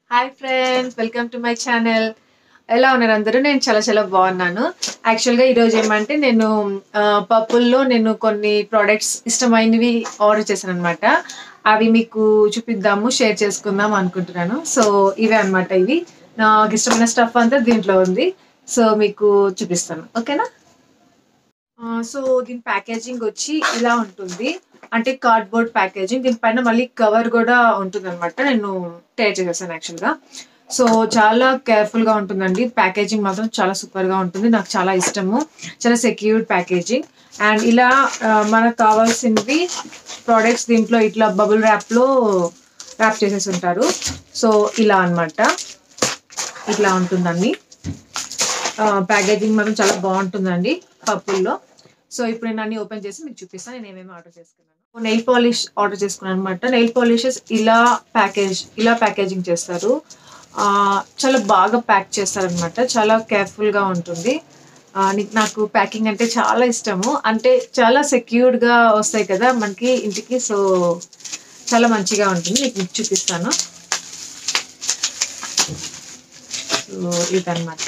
hi friends welcome to my channel ఎలా ఉన్నారు అందరూ నేను చాలా చాలా బాగున్నాను యాక్చువల్గా ఈరోజు ఏమంటే నేను ఆ, పప్పుల్లో నేను కొన్ని ప్రోడక్ట్స్ ఇష్టమైనవి ఆర్డర్ చేశాను అనమాట అవి మీకు చూపిద్దాము షేర్ చేసుకుందాం అనుకుంటున్నాను సో ఇవే అన్నమాట ఇవి నాకు ఇష్టమైన స్టఫ్ అంతా దీంట్లో ఉంది సో మీకు చూపిస్తాను ఓకేనా ఆ, సో దీని ప్యాకేజింగ్ వచ్చి ఇలా ఉంటుంది అంటే కార్డ్బోర్డ్ ప్యాకేజింగ్ దీనిపైన మళ్ళీ కవర్ కూడా ఉంటుంది అనమాట నేను టేర్ చేసేసాను యాక్చువల్గా సో చాలా కేర్ఫుల్గా ఉంటుందండి ప్యాకేజింగ్ మాత్రం చాలా సూపర్గా ఉంటుంది నాకు చాలా ఇష్టము చాలా సెక్యూర్డ్ ప్యాకేజింగ్ అండ్ ఇలా ఆ, మనకు కావాల్సినవి ప్రోడక్ట్స్ దీంట్లో ఇట్లా బబుల్ ర్యాప్లో ర్యాప్ చేసేసి ఉంటారు సో ఇలా అన్నమాట ఇట్లా ఉంటుందండి ప్యాకేజింగ్ మాత్రం చాలా బాగుంటుందండి పప్పుల్లో సో ఇప్పుడు నేను అన్ని ఓపెన్ చేసి మీకు చూపిస్తాను నేను ఏమేమి ఆర్డర్ చేసుకున్నాను నెయిల్ పాలిష్ ఆర్డర్ చేసుకున్నాను అనమాట నెయిల్ పాలిషెస్ ఇలా ప్యాకేజ్ ఇలా ప్యాకేజింగ్ చేస్తారు ఆ, చాలా బాగా ప్యాక్ చేస్తారనమాట చాలా కేర్ఫుల్గా ఉంటుంది ఆ, నీ- నాకు ప్యాకింగ్ అంటే చాలా ఇష్టము అంటే చాలా సెక్యూర్డ్గా వస్తాయి కదా మనకి ఇంటికి సో చాలా మంచిగా ఉంటుంది మీకు మీకు చూపిస్తాను సో ఇదన్నమాట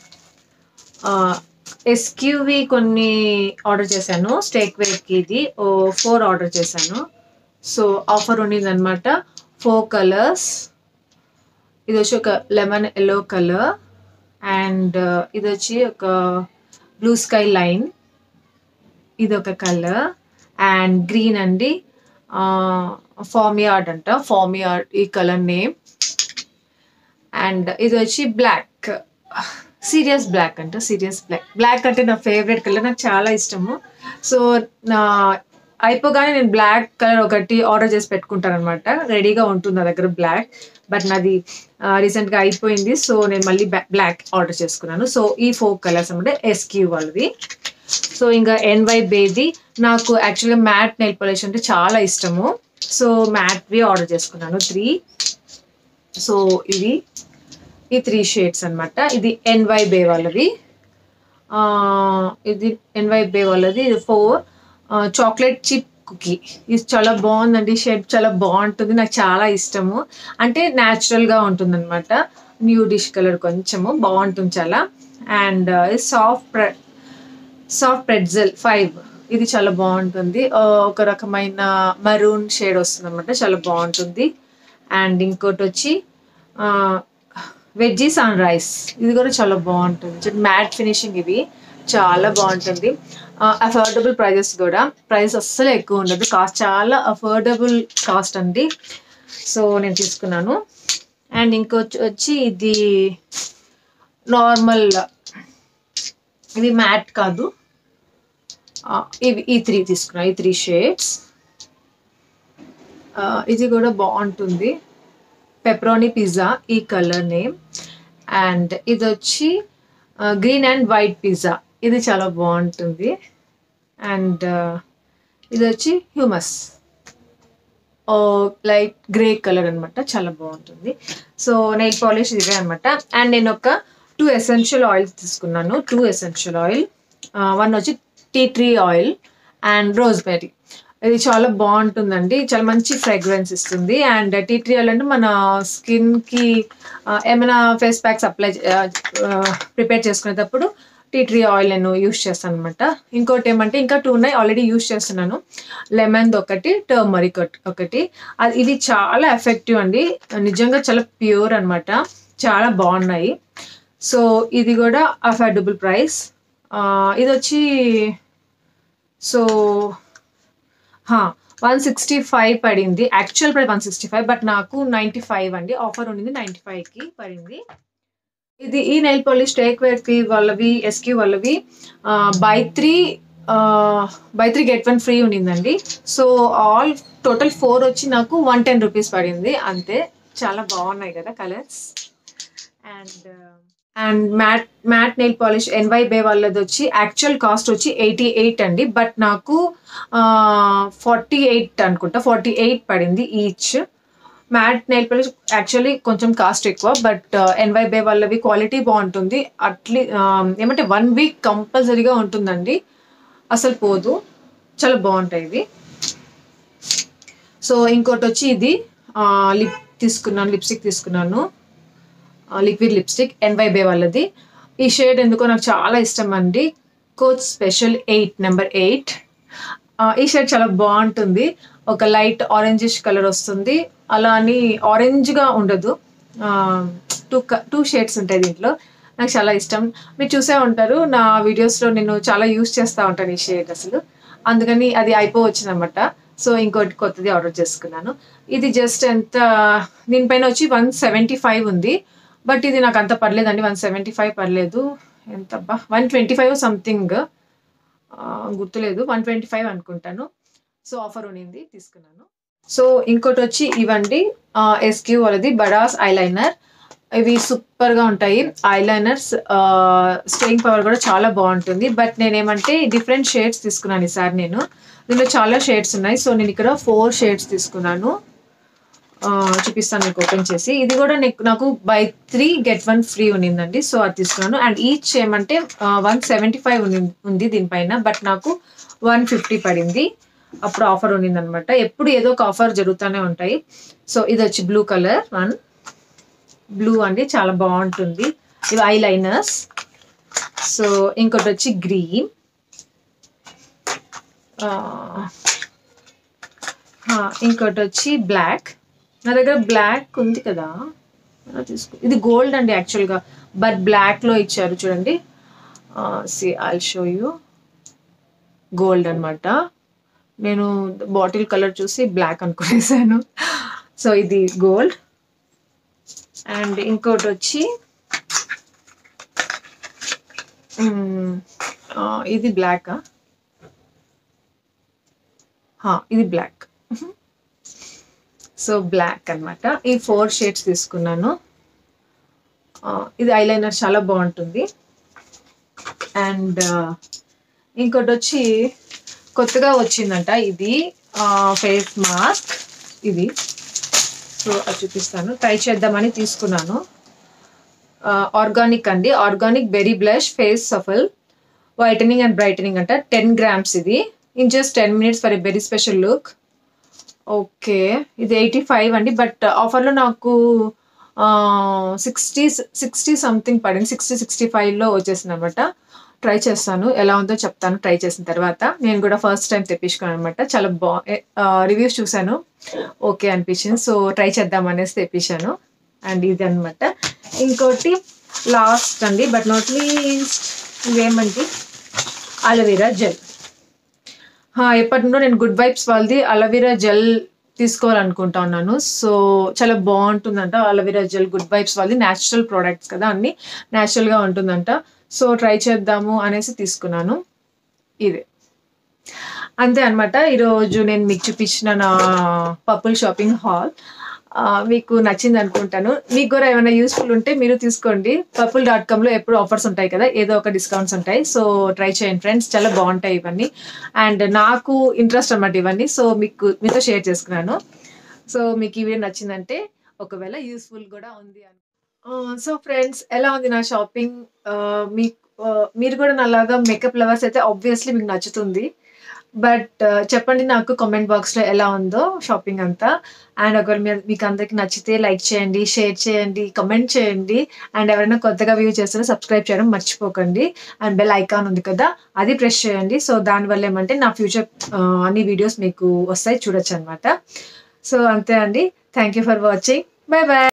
ఎస్క్యూవి కొన్ని ఆర్డర్ చేశాను స్టేక్ వేర్కి ఇది ఓ ఫోర్ ఆర్డర్ చేశాను సో ఆఫర్ ఉండింది అనమాట ఫోర్ కలర్స్ ఇది వచ్చి ఒక లెమన్ ఎల్లో కలర్ అండ్ ఇది వచ్చి ఒక బ్లూ స్కై లైన్ ఇది ఒక కలర్ అండ్ గ్రీన్ అండి ఫార్మియార్డ్ అంట ఫార్మియార్డ్ ఈ కలర్ నేమ్ అండ్ ఇది వచ్చి బ్లాక్ సీరియస్ బ్లాక్ అంట సీరియస్ బ్లాక్ బ్లాక్ అంటే నా ఫేవరెట్ కలర్ నాకు చాలా ఇష్టము సో నా అయిపోగానే నేను బ్లాక్ కలర్ ఒకటి ఆర్డర్ చేసి పెట్టుకుంటాను అనమాట రెడీగా ఉంటుంది నా దగ్గర బ్లాక్ బట్ నాది రీసెంట్గా అయిపోయింది సో నేను మళ్ళీ బ్లాక్ ఆర్డర్ చేసుకున్నాను సో ఈ ఫోర్ కలర్స్ అనమాట ఎస్క్యూ వాళ్ళవి సో ఇంకా ఎన్వై బేది నాకు యాక్చువల్గా మ్యాట్ నెయిల్ పాలిష్ అంటే చాలా ఇష్టము సో మ్యాట్వి ఆర్డర్ చేసుకున్నాను త్రీ సో ఇవి ఈ త్రీ షేడ్స్ అన్నమాట ఇది ఎన్వై బే వాళ్ళది ఆ, ఇది ఎన్వై బే వాళ్ళది ఇది ఫోర్ చాక్లెట్ చిప్ కుకీ ఇది చాలా బాగుందండి షేడ్ చాలా బాగుంటుంది నాకు చాలా ఇష్టము అంటే న్యాచురల్గా ఉంటుంది అనమాట న్యూ డిష్ కలర్ కొంచెము బాగుంటుంది చాలా and soft soft pretzel five ఇది చాలా బాగుంటుంది ఆ, ఒక రకమైన మరూన్ షేడ్ వస్తుంది అనమాట చాలా బాగుంటుంది అండ్ ఇంకోటి వచ్చి వెజ్జీ సన్ రైస్ ఇది కూడా చాలా బాగుంటుంది మ్యాట్ ఫినిషింగ్ ఇది చాలా బాగుంటుంది అఫోర్డబుల్ ప్రైజెస్ కూడా ప్రైస్ అస్సలు ఎక్కువ ఉండదు కాస్ట్ చాలా అఫోర్డబుల్ కాస్ట్ అండి సో నేను తీసుకున్నాను అండ్ ఇంకొచ్చి వచ్చి ఇది నార్మల్ ఇది మ్యాట్ కాదు ఆ, ఇవి ఈ త్రీ తీసుకున్నా ఈ త్రీ షేడ్స్ ఇది కూడా బాగుంటుంది పెప్రోనీ పిజ్జా ఈ కలర్ నేమ్ అండ్ ఇది వచ్చి గ్రీన్ అండ్ వైట్ పిజ్జా ఇది చాలా బాగుంటుంది అండ్ ఇది వచ్చి హ్యూమస్ లైట్ గ్రే కలర్ అన్నమాట చాలా బాగుంటుంది సో నెయిల్ పాలిష్ ఇవే అనమాట అండ్ నేను ఒక టూ ఎసెన్షియల్ ఆయిల్స్ తీసుకున్నాను టూ ఎసెన్షియల్ ఆయిల్ వన్ వచ్చి టీ ట్రీ ఆయిల్ అండ్ రోజ్బెరీ ఇది చాలా బాగుంటుందండి చాలా మంచి ఫ్రేగ్రెన్స్ ఇస్తుంది అండ్ టీ ట్రీ ఆయిల్ అంటే మన స్కిన్కి ఏమైనా ఫేస్ ప్యాక్స్ అప్లై ప్రిపేర్ చేసుకునేటప్పుడు టీ ట్రీ ఆయిల్ నేను యూస్ చేస్తాను అనమాట ఇంకోటి ఏమంటే ఇంకా టూ ఉన్నాయి ఆల్రెడీ యూస్ చేస్తున్నాను లెమన్ ఒకటి టర్మరిక్ ఒకటి అది ఇది చాలా ఎఫెక్టివ్ అండి నిజంగా చాలా ప్యూర్ అన్నమాట చాలా బాగున్నాయి సో ఇది కూడా అఫోర్డబుల్ ప్రైస్ ఇది వచ్చి సో వన్ సిక్స్టీ ఫైవ్ పడింది actual price one sixty five but నాకు నైంటీ ఫైవ్ అండి ఆఫర్ ఉండింది నైంటీ ఫైవ్కి పడింది ఇది ఈ నెయిల్ పాలిష్ టేక్ వేర్కి వాళ్ళవి ఎస్క్యూ వాళ్ళవి buy three buy three get one free ఉండిందండి సో ఆల్ టోటల్ ఫోర్ వచ్చి నాకు వన్ టెన్ రూపీస్ పడింది అంతే చాలా బాగున్నాయి కదా colours and and matte matte nail polish NY Bae వాళ్ళది వచ్చి యాక్చువల్ కాస్ట్ వచ్చి ఎయిటీ ఎయిట్ అండి బట్ నాకు ఫార్టీ ఎయిట్ అనుకుంటా ఫార్టీ ఎయిట్ పడింది each matte nail polish actually కొంచెం కాస్ట్ ఎక్కువ బట్ ఎన్వై బే వాళ్ళవి క్వాలిటీ బాగుంటుంది అట్లీ ఏమంటే వన్ వీక్ కంపల్సరీగా ఉంటుందండి అసలు పోదు చాలా బాగుంటాయి ఇవి సో ఇంకోటి వచ్చి ఇది లిప్ తీసుకున్నాను లిప్స్టిక్ తీసుకున్నాను లిక్విడ్ లిప్స్టిక్ ఎన్వైబే వాళ్ళది ఈ షేడ్ ఎందుకో నాకు చాలా ఇష్టం అండి coach special eight number eight ఈ షేడ్ చాలా బాగుంటుంది ఒక లైట్ ఆరెంజిష్ కలర్ వస్తుంది అలా అని ఆరెంజ్గా ఉండదు టూ టూ షేడ్స్ ఉంటాయి దీంట్లో నాకు చాలా ఇష్టం మీరు చూసే ఉంటారు నా వీడియోస్లో నేను చాలా యూస్ చేస్తూ ఉంటాను ఈ షేడ్ అసలు అందుకని అది అయిపోవచ్చింది అనమాట సో ఇంకోటి కొత్తది ఆర్డర్ చేసుకున్నాను ఇది జస్ట్ ఎంత దీనిపైన వచ్చి వన్ సెవెంటీ ఫైవ్ ఉంది బట్ ఇది నాకు అంత పర్లేదండి వన్ సెవెంటీ ఫైవ్ పర్లేదు ఎంత వన్ ట్వంటీ ఫైవ్ సంథింగ్ గుర్తులేదు వన్ ట్వంటీ ఫైవ్ అనుకుంటాను సో ఆఫర్ ఉన్నింది తీసుకున్నాను సో ఇంకోటి వచ్చి ఇవండి ఎస్క్యూ వాళ్ళది బడాస్ ఐలైనర్ ఇవి సూపర్గా ఉంటాయి ఐలైనర్స్ స్టేయింగ్ పవర్ కూడా చాలా బాగుంటుంది బట్ నేనేమంటే డిఫరెంట్ షేడ్స్ తీసుకున్నాను ఈసారి నేను దీనిలో చాలా షేడ్స్ ఉన్నాయి సో నేను ఇక్కడ ఫోర్ షేడ్స్ తీసుకున్నాను చూపిస్తాను మీకు ఓపెన్ చేసి ఇది కూడా నాకు buy three get one free ఉన్నిందండి సో అది తీసుకున్నాను అండ్ ఈచ్ ఏమంటే వన్ సెవెంటీ ఫైవ్ ఉంది దీనిపైన బట్ నాకు వన్ ఫిఫ్టీ పడింది అప్పుడు ఆఫర్ ఉన్నింది అనమాట ఎప్పుడు ఏదో ఒక ఆఫర్ జరుగుతూనే ఉంటాయి సో ఇది వచ్చి బ్లూ కలర్ వన్ బ్లూ అండి చాలా బాగుంటుంది ఇవి ఐ లైనర్స్ సో ఇంకోటి వచ్చి గ్రీన్ ఇంకోటి వచ్చి బ్లాక్ నా దగ్గర బ్లాక్ ఉంది కదా తీసుకో ఇది గోల్డ్ అండి యాక్చువల్గా బట్ బ్లాక్లో ఇచ్చారు చూడండి see I show you gold అనమాట నేను బాటిల్ కలర్ చూసి బ్లాక్ అనుకునేసాను సో ఇది గోల్డ్ అండ్ ఇంకోటి వచ్చి ఇది బ్లాకా ఇది బ్లాక్ సో బ్లాక్ అనమాట ఈ ఫోర్ షేడ్స్ తీసుకున్నాను ఇది ఐలైనర్ చాలా బాగుంటుంది అండ్ ఇంకోటి వచ్చి కొత్తగా వచ్చిందంట ఇది ఫేస్ మాస్క్ ఇది సో అది చూపిస్తాను ట్రై చేద్దామని తీసుకున్నాను ఆర్గానిక్ అండి ఆర్గానిక్ బెరీ బ్లష్ ఫేస్ సఫల్ వైటనింగ్ అండ్ బ్రైటనింగ్ అంట టెన్ గ్రామ్స్ ఇది in just ten minutes for a very special look okay ఇది ఎయిటీ ఫైవ్ అండి బట్ ఆఫర్లో నాకు సిక్స్టీ సిక్స్టీ సంథింగ్ పడింది సిక్స్టీ సిక్స్టీ ఫైవ్లో వచ్చేసింది అనమాట ట్రై చేస్తాను ఎలా ఉందో చెప్తాను ట్రై చేసిన తర్వాత నేను కూడా ఫస్ట్ టైం తెప్పించుకున్నాను అనమాట చాలా బా రివ్యూస్ చూశాను ఓకే అనిపించింది సో ట్రై చేద్దాం అనేసి తెప్పించాను అండ్ ఇది అనమాట ఇంకోటి లాస్ట్ అండి బట్ నాట్ లీస్ట్ ఇవేమండి అలోవెరా జెల్ ఎప్పటి నుండో నేను గుడ్ వైబ్స్ వాళ్ళది అలోవెరా జెల్ తీసుకోవాలనుకుంటా ఉన్నాను సో చాలా బాగుంటుందంట అలోవెరా జెల్ గుడ్ వైబ్స్ వాళ్ళది న్యాచురల్ ప్రోడక్ట్స్ కదా అన్ని న్యాచురల్గా ఉంటుందంట సో ట్రై చేద్దాము అనేసి తీసుకున్నాను ఇదే అంతే అనమాట ఈరోజు నేను మీకు చూపించిన నా పప్పుల్ షాపింగ్ హాల్ మీకు నచ్చింది అనుకుంటాను మీకు కూడా ఏమైనా యూస్ఫుల్ ఉంటే మీరు తీసుకోండి పర్పుల్ డాట్ కామ్లో ఎప్పుడు ఆఫర్స్ ఉంటాయి కదా ఏదో ఒక డిస్కౌంట్స్ ఉంటాయి సో ట్రై చేయండి ఫ్రెండ్స్ చాలా బాగుంటాయి ఇవన్నీ అండ్ నాకు ఇంట్రెస్ట్ అనమాట ఇవన్నీ సో మీకు మీతో షేర్ చేసుకున్నాను సో మీకు ఈ వీడియో నచ్చిందంటే ఒకవేళ యూస్ఫుల్ కూడా ఉంది అని సో ఫ్రెండ్స్ ఎలా ఉంది నా షాపింగ్ మీకు మీరు కూడా నాలాగా మేకప్ లవర్స్ అయితే ఆబ్వియస్లీ మీకు నచ్చుతుంది బట్ చెప్పండి నాకు కామెంట్ బాక్స్లో ఎలా ఉందో షాపింగ్ అంతా అండ్ ఒకవేళ మీకు అందరికి నచ్చితే లైక్ చేయండి షేర్ చేయండి కమెంట్ చేయండి అండ్ ఎవరైనా కొత్తగా వ్యూ చేస్తే సబ్స్క్రైబ్ చేయడం మర్చిపోకండి అండ్ బెల్ ఐకాన్ ఉంది కదా అది ప్రెస్ చేయండి సో దానివల్ల ఏమంటే నా ఫ్యూచర్ అన్ని వీడియోస్ మీకు వస్తాయి చూడొచ్చు అనమాట సో అంతే అండి thank you for watching bye bye